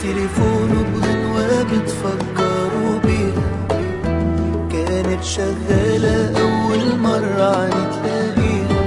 تليفونه بغنوة بتفكروا بيها كانت شغالة أول مرة نتلاقيها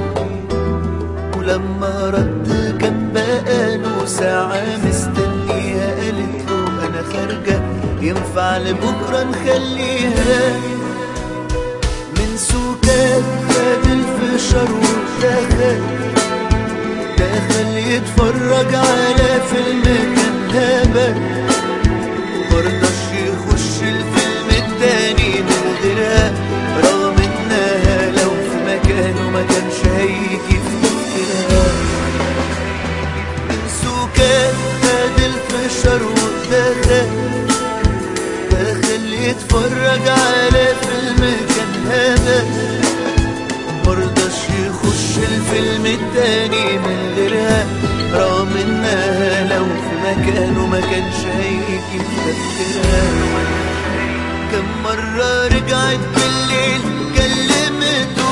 ولما رد كان بقاله ساعة مستنيها قالت له أنا خارجة ينفع لبكرة نخليها من سكات خد الفشار ودخل دخل يتفرج على فيلم كان هبل مرضاش يخش الفيلم التاني من غيرها رغم انها لو في مكانه ما كانش هيجي في تفكيرها من سكات خد الفشار ودخل دخل يتفرج على فيلم كان هبل مرضاش يخش الفيلم التاني من غيرها رغم انها لو في مكانه ما كانش هيجي في تفكيرها كم مرة رجعت بالليل كلمته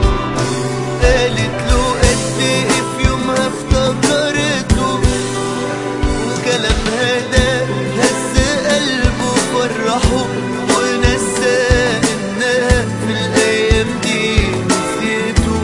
قالت له قد ايه في يومها افتكرته وكلامها ده هز قلبه فرحه ونسى انها في الايام دي نسيته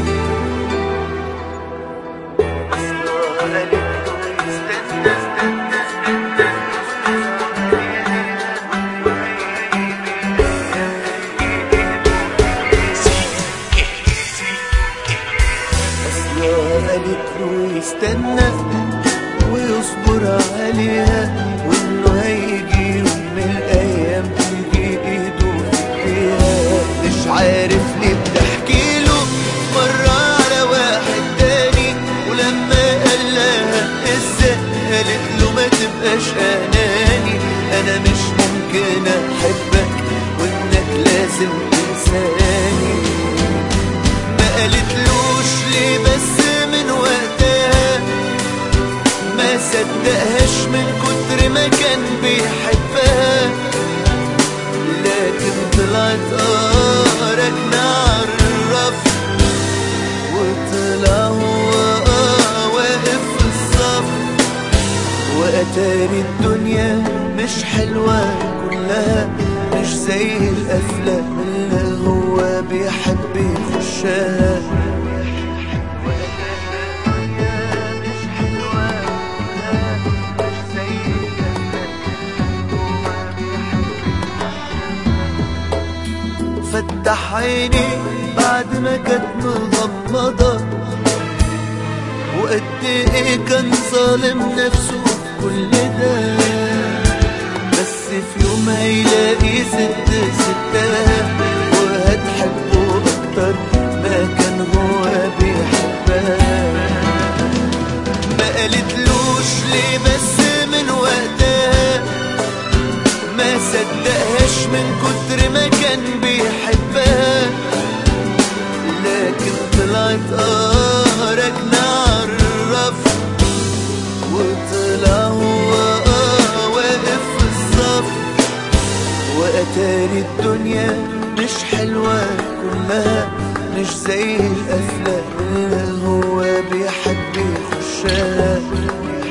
أصلها قالت له يستنى ويصبر عليها وانه هيجي يوم من الايام تيجي ايده في ايديها مش عارف ليه بتحكي له مرة على واحد تاني ولما قال لها ازاي قالت له ما تبقاش اناني انا مش ممكن احبك وانك لازم تنساني ما قالتلوش ليه بس من وقتها ما صدقهاش من كتر ما كان بيحبها لكن طلعت قارك نعرف وطلع هو آه واقف في الصف وأتاري الدنيا مش حلوة كلها مش زي الأفلام اللي هو بيحب يخشها فتح عيني بعد ما كانت مغمضة وقد ايه كان ظالم نفسه في كل ده بس في يوم هيلاقي ست ستها وهتحبه اكتر ما كان هو بيحبها ما قالتلوش ليه بس من وقتها ما صدقهاش من كتر ما كان بيحبها لكن طلعت قارك نعرف وطلع هو آه واقف في الصف وأتاري الدنيا مش حلوة كلها مش زي الأفلام اللي هو بيحب يخشها